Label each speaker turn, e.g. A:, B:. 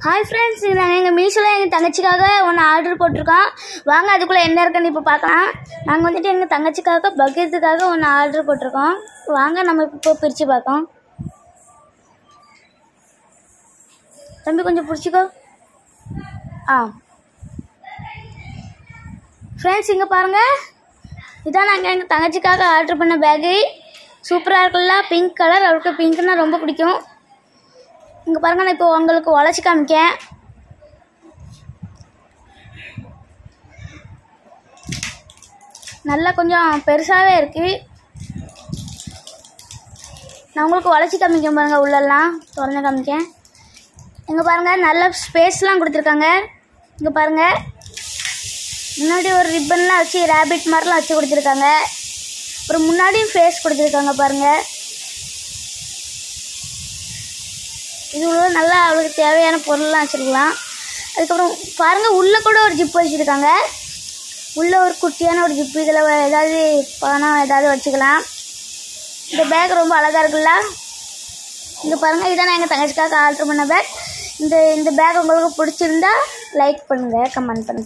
A: hi friends நாங்கள் எங்கள் மீஷோவில் எங்கள் தங்கச்சிக்காக ஒன்று ஆர்டர் போட்டிருக்கோம் வாங்க அதுக்குள்ளே என்ன இருக்குன்னு இப்போ பார்க்கலாம் நாங்கள் வந்துட்டு எங்கள் தங்கச்சிக்காக பக்கெட்டுக்காக ஒன்று ஆர்டர் போட்டிருக்கோம் வாங்க நம்ம இப்போ பிரித்து பார்க்கோம் தம்பி கொஞ்சம் பிடிச்சிக்கோ ஆ ஃப்ரெண்ட்ஸ் இங்கே பாருங்கள் இதான் நாங்கள் எங்கள் தங்கச்சிக்காக ஆர்டர் பண்ண பேகு சூப்பராக இருக்குல்ல பிங்க் கலர் அவருக்கு பிங்க்னா ரொம்ப பிடிக்கும் இங்கே பாருங்க நான் இப்போ உங்களுக்கு உழைச்சி காமிக்கேன் நல்லா கொஞ்சம் பெருசாகவே இருக்குது நான் உங்களுக்கு உழைச்சி காமிக்கேன் பாருங்கள் உள்ளெல்லாம் திறந்து காமிக்கேன் இங்கே பாருங்கள் நல்ல ஸ்பேஸ்லாம் கொடுத்துருக்காங்க இங்கே பாருங்கள் முன்னாடி ஒரு ரிப்பன்லாம் வச்சு ரேபிட் மாதிரிலாம் வச்சு கொடுத்துருக்காங்க அப்புறம் முன்னாடியும் ஃபேஸ் கொடுத்துருக்காங்க பாருங்கள் இது உள்ள நல்லா அவளுக்கு தேவையான பொருள்லாம் வச்சுருக்கலாம் அதுக்கப்புறம் பாருங்கள் உள்ளே கூட ஒரு ஜிப்பு வச்சுருக்காங்க உள்ளே ஒரு குட்டியான ஒரு ஜிப்பு இதில் ஏதாவது பணம் ஏதாவது வச்சுக்கலாம் இந்த பேக் ரொம்ப அழகாக இருக்குல்ல இங்கே பாருங்கள் இதான் நான் எங்கள் தங்கச்சிக்காக ஆர்டர் பண்ண பேக் இந்த இந்த பேக் உங்களுக்கு பிடிச்சிருந்தா லைக் பண்ணுங்கள் கமெண்ட் பண்ணுங்கள்